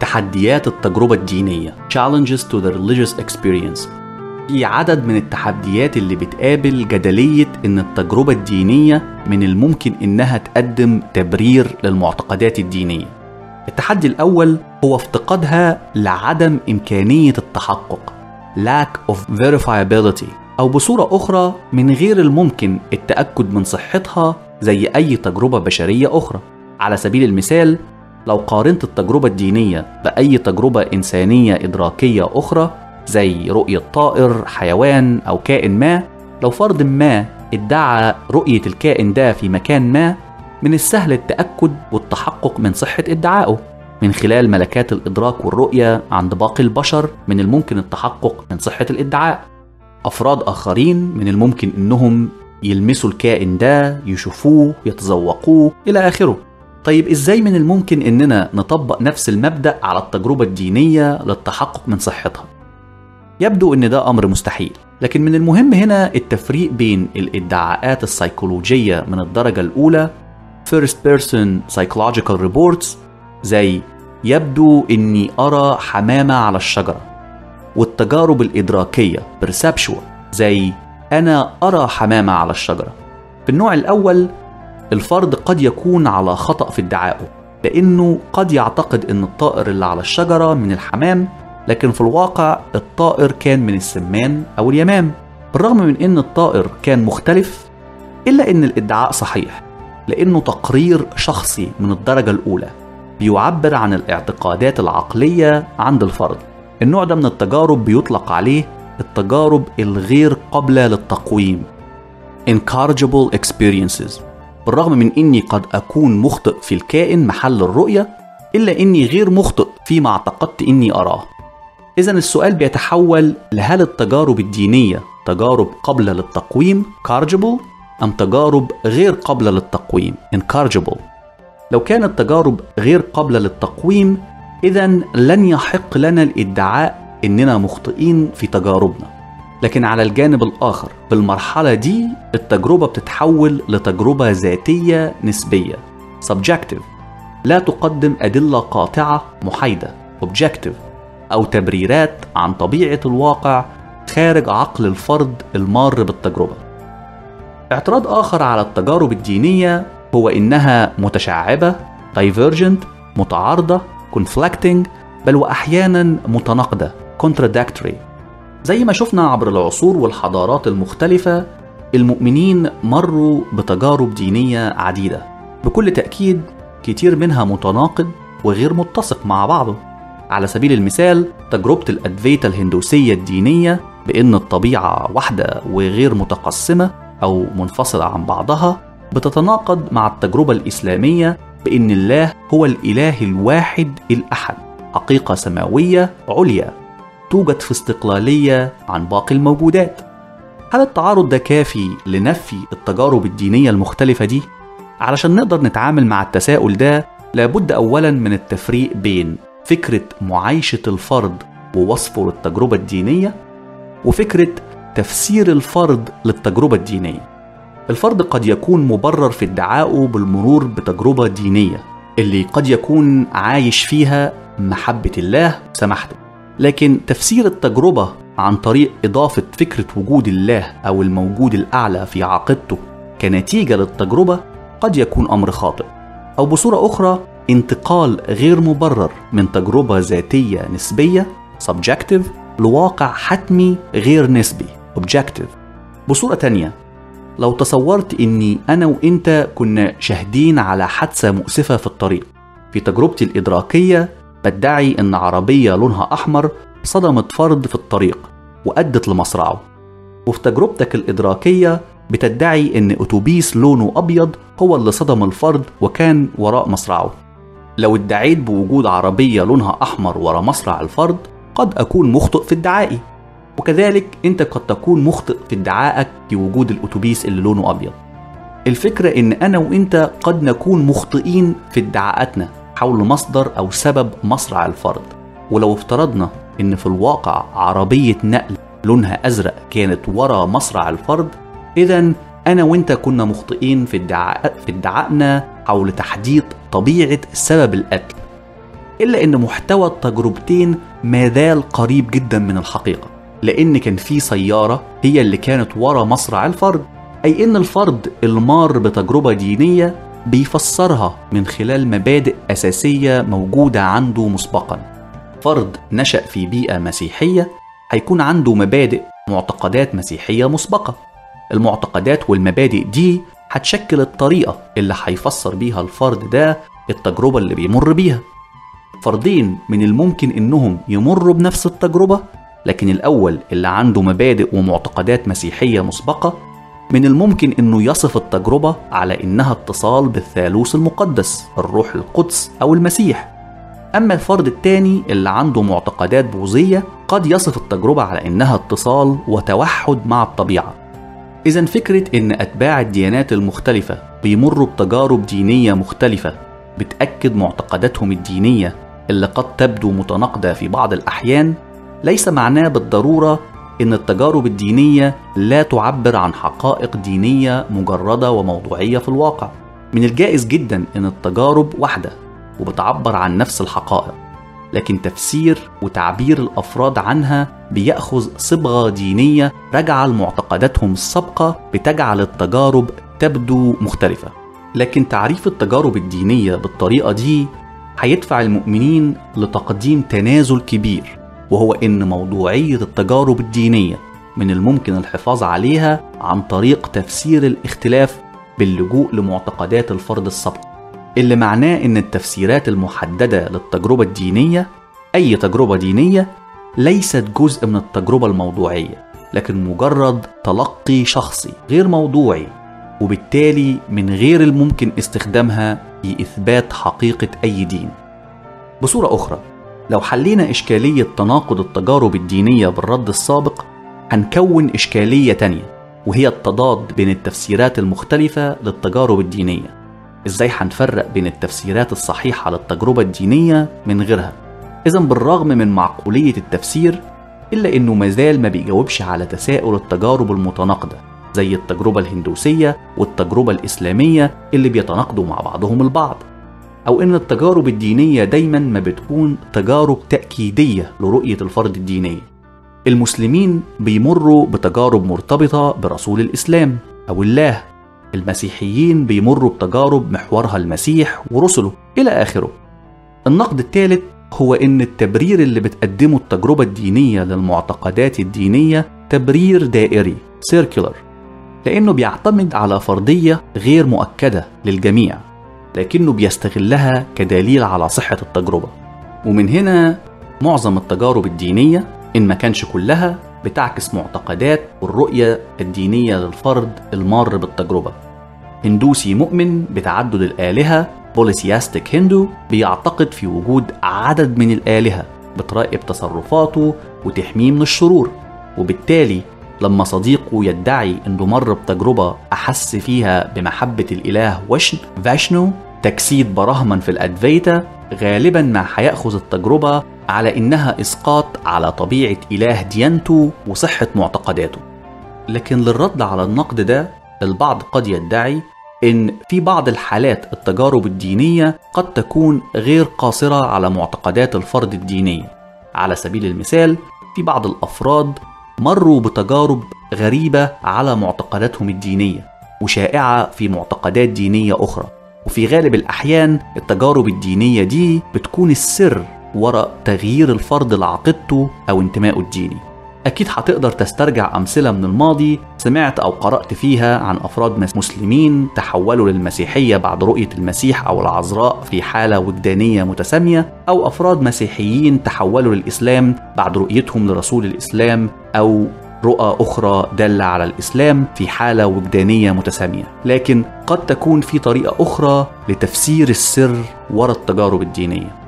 تحديات التجربة الدينية Challenges to the Religious Experience في عدد من التحديات اللي بتقابل جدلية إن التجربة الدينية من الممكن إنها تقدم تبرير للمعتقدات الدينية التحدي الأول هو افتقادها لعدم إمكانية التحقق lack of verifiability أو بصورة أخرى من غير الممكن التأكد من صحتها زي أي تجربة بشرية أخرى على سبيل المثال لو قارنت التجربة الدينية بأي تجربة إنسانية إدراكية أخرى زي رؤية طائر، حيوان أو كائن ما، لو فرد ما ادعى رؤية الكائن ده في مكان ما، من السهل التأكد والتحقق من صحة ادعائه من خلال ملكات الإدراك والرؤية عند باقي البشر من الممكن التحقق من صحة الادعاء. أفراد آخرين من الممكن إنهم يلمسوا الكائن ده، يشوفوه، يتذوقوه، إلى آخره. طيب ازاي من الممكن اننا نطبق نفس المبدا على التجربه الدينيه للتحقق من صحتها يبدو ان ده امر مستحيل لكن من المهم هنا التفريق بين الادعاءات السيكولوجيه من الدرجه الاولى first person psychological reports زي يبدو اني ارى حمامه على الشجره والتجارب الادراكيه perceptual زي انا ارى حمامه على الشجره في النوع الاول الفرد قد يكون على خطأ في ادعائه لأنه قد يعتقد أن الطائر اللي على الشجرة من الحمام لكن في الواقع الطائر كان من السمان أو اليمام بالرغم من أن الطائر كان مختلف إلا أن الادعاء صحيح لأنه تقرير شخصي من الدرجة الأولى بيعبر عن الاعتقادات العقلية عند الفرد النوع ده من التجارب بيطلق عليه التجارب الغير قابلة للتقويم incorrigible experiences بالرغم من اني قد اكون مخطئ في الكائن محل الرؤيه الا اني غير مخطئ فيما اعتقدت اني اراه اذا السؤال بيتحول لهل التجارب الدينيه تجارب قابله للتقويم كارجبل ام تجارب غير قابله للتقويم incorrigible لو كانت تجارب غير قابله للتقويم اذا لن يحق لنا الادعاء اننا مخطئين في تجاربنا لكن على الجانب الآخر في المرحلة دي التجربة بتتحول لتجربة ذاتية نسبية subjective لا تقدم أدلة قاطعة محايدة objective أو تبريرات عن طبيعة الواقع خارج عقل الفرد المار بالتجربة اعتراض آخر على التجارب الدينية هو إنها متشعبة divergent متعارضة conflicting بل وأحيانا متناقضة contradictory زي ما شفنا عبر العصور والحضارات المختلفة المؤمنين مروا بتجارب دينية عديدة بكل تأكيد كتير منها متناقض وغير متسق مع بعضه على سبيل المثال تجربة الأدفيتا الهندوسية الدينية بأن الطبيعة واحدة وغير متقسمة أو منفصلة عن بعضها بتتناقض مع التجربة الإسلامية بأن الله هو الإله الواحد الأحد حقيقة سماوية عليا توجد في استقلالية عن باقي الموجودات هل التعارض ده كافي لنفي التجارب الدينية المختلفة دي؟ علشان نقدر نتعامل مع التساؤل ده لابد أولا من التفريق بين فكرة معايشة الفرد ووصفه للتجربة الدينية وفكرة تفسير الفرد للتجربة الدينية الفرد قد يكون مبرر في ادعائه بالمرور بتجربة دينية اللي قد يكون عايش فيها محبة الله وسماحته لكن تفسير التجربة عن طريق إضافة فكرة وجود الله أو الموجود الأعلى في عقيدته كنتيجة للتجربة قد يكون أمر خاطئ أو بصورة أخرى انتقال غير مبرر من تجربة ذاتية نسبية subjective لواقع حتمي غير نسبي objective بصورة تانية لو تصورت إني أنا وإنت كنا شاهدين على حادثة مؤسفة في الطريق في تجربتي الإدراكية بدعي إن عربية لونها أحمر صدمت فرد في الطريق وأدت لمصرعه وفي تجربتك الإدراكية بتدعي إن أتوبيس لونه أبيض هو اللي صدم الفرد وكان وراء مصرعه لو ادعيت بوجود عربية لونها أحمر ورا مصرع الفرد قد أكون مخطئ في ادعائي وكذلك أنت قد تكون مخطئ في ادعائك بوجود الأتوبيس اللي لونه أبيض الفكرة إن أنا وأنت قد نكون مخطئين في ادعاءاتنا حول مصدر أو سبب مصرع الفرد ولو افترضنا إن في الواقع عربية نقل لونها أزرق كانت ورا مصرع الفرد إذا أنا وأنت كنا مخطئين في ادعاء في ادعائنا حول تحديد طبيعة سبب القتل إلا إن محتوى التجربتين ما زال قريب جدا من الحقيقة لأن كان في سيارة هي اللي كانت ورا مصرع الفرد أي إن الفرد المار بتجربة دينية بيفسرها من خلال مبادئ أساسية موجودة عنده مسبقا فرد نشأ في بيئة مسيحية هيكون عنده مبادئ معتقدات مسيحية مسبقة المعتقدات والمبادئ دي هتشكل الطريقة اللي هيفسر بيها الفرد ده التجربة اللي بيمر بيها فردين من الممكن انهم يمروا بنفس التجربة لكن الأول اللي عنده مبادئ ومعتقدات مسيحية مسبقة من الممكن انه يصف التجربة على انها اتصال بالثالوث المقدس الروح القدس او المسيح اما الفرد الثاني اللي عنده معتقدات بوذية قد يصف التجربة على انها اتصال وتوحد مع الطبيعة اذا فكرة ان اتباع الديانات المختلفة بيمروا بتجارب دينية مختلفة بتأكد معتقداتهم الدينية اللي قد تبدو متناقضة في بعض الأحيان ليس معناه بالضرورة إن التجارب الدينية لا تعبر عن حقائق دينية مجردة وموضوعية في الواقع. من الجائز جدا إن التجارب واحدة وبتعبر عن نفس الحقائق، لكن تفسير وتعبير الأفراد عنها بيأخذ صبغة دينية راجعة لمعتقداتهم السابقة بتجعل التجارب تبدو مختلفة. لكن تعريف التجارب الدينية بالطريقة دي هيدفع المؤمنين لتقديم تنازل كبير وهو إن موضوعية التجارب الدينية من الممكن الحفاظ عليها عن طريق تفسير الاختلاف باللجوء لمعتقدات الفرد السابق اللي معناه إن التفسيرات المحددة للتجربة الدينية أي تجربة دينية ليست جزء من التجربة الموضوعية لكن مجرد تلقي شخصي غير موضوعي وبالتالي من غير الممكن استخدامها في إثبات حقيقة أي دين. بصورة أخرى، لو حلينا إشكالية تناقض التجارب الدينية بالرد السابق، هنكون إشكالية تانية وهي التضاد بين التفسيرات المختلفة للتجارب الدينية. إزاي هنفرق بين التفسيرات الصحيحة للتجربة الدينية من غيرها؟ إذا بالرغم من معقولية التفسير إلا إنه مازال ما بيجاوبش على تساؤل التجارب المتناقضة زي التجربة الهندوسية والتجربة الإسلامية اللي بيتناقضوا مع بعضهم البعض أو إن التجارب الدينية دايما ما بتكون تجارب تأكيدية لرؤية الفرد الدينية المسلمين بيمروا بتجارب مرتبطة برسول الإسلام أو الله المسيحيين بيمروا بتجارب محورها المسيح ورسله إلى آخره النقد الثالث هو إن التبرير اللي بتقدمه التجربة الدينية للمعتقدات الدينية تبرير دائري سيركولر لأنه بيعتمد على فرضية غير مؤكدة للجميع لكنه بيستغلها كدليل على صحة التجربة ومن هنا معظم التجارب الدينية إن ما كانش كلها بتعكس معتقدات والرؤية الدينية للفرد المار بالتجربة هندوسي مؤمن بتعدد الآلهة بوليسياستيك هندو بيعتقد في وجود عدد من الآلهة بتراقب تصرفاته وتحميه من الشرور وبالتالي لما صديقه يدعي انه مر بتجربه احس فيها بمحبه الاله وشن فاشنو تجسيد براهما في الادفيتا غالبا ما هياخذ التجربه على انها اسقاط على طبيعه اله ديانته وصحه معتقداته لكن للرد على النقد ده البعض قد يدعي ان في بعض الحالات التجارب الدينيه قد تكون غير قاصره على معتقدات الفرد الدينيه على سبيل المثال في بعض الافراد مروا بتجارب غريبة على معتقداتهم الدينية وشائعة في معتقدات دينية أخرى وفي غالب الأحيان التجارب الدينية دي بتكون السر وراء تغيير الفرد لعقيدته أو انتمائه الديني أكيد هتقدر تسترجع أمثلة من الماضي سمعت أو قرأت فيها عن أفراد مسلمين تحولوا للمسيحية بعد رؤية المسيح أو العذراء في حالة وجدانية متسامية أو أفراد مسيحيين تحولوا للإسلام بعد رؤيتهم لرسول الإسلام أو رؤى أخرى دالة على الإسلام في حالة وجدانية متسامية لكن قد تكون في طريقة أخرى لتفسير السر وراء التجارب الدينية